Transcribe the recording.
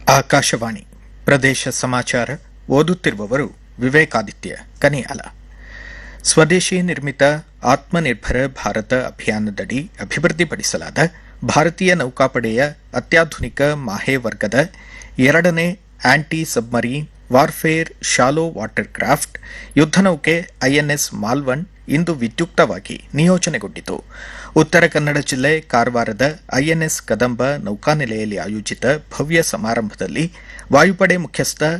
ಆಕಾಶವಾಣಿ ಪ್ರದೇಶ ಸಮಾಚಾರ ಓದುತ್ತಿರುವವರು ವಿವೇಕಾದಿತ್ಯ ಕನಿಯಾಲ ಸ್ವದೇಶಿ ನಿರ್ಮಿತ ಆತ್ಮನಿರ್ಭರ ಭಾರತ ಅಭಿಯಾನದಡಿ ಅಭಿವೃದ್ಧಿಪಡಿಸಲಾದ ಭಾರತೀಯ ನೌಕಾಪಡೆಯ ಅತ್ಯಾಧುನಿಕ ಮಾಹೆ ವರ್ಗದ ಎರಡನೇ anti submarine warfare shallow water craft ಯುದ್ದನೌಕೆ ಐಎನ್ಎಸ್ ಮಾಲ್ವನ್ ಇಂದು ವಿದ್ಯುಕ್ತವಾಗಿ ನಿಯೋಜನೆಗೊಂಡಿತು ಉತ್ತರ ಕನ್ನಡ ಜಿಲ್ಲೆ ಕಾರವಾರದ ಐಎನ್ಎಸ್ ಕದಂಬ ನೌಕಾನೆಲೆಯಲ್ಲಿ ಆಯೋಜಿತ ಭವ್ಯ ಸಮಾರಂಭದಲ್ಲಿ ವಾಯುಪಡೆ ಮುಖ್ಯಸ್ಥ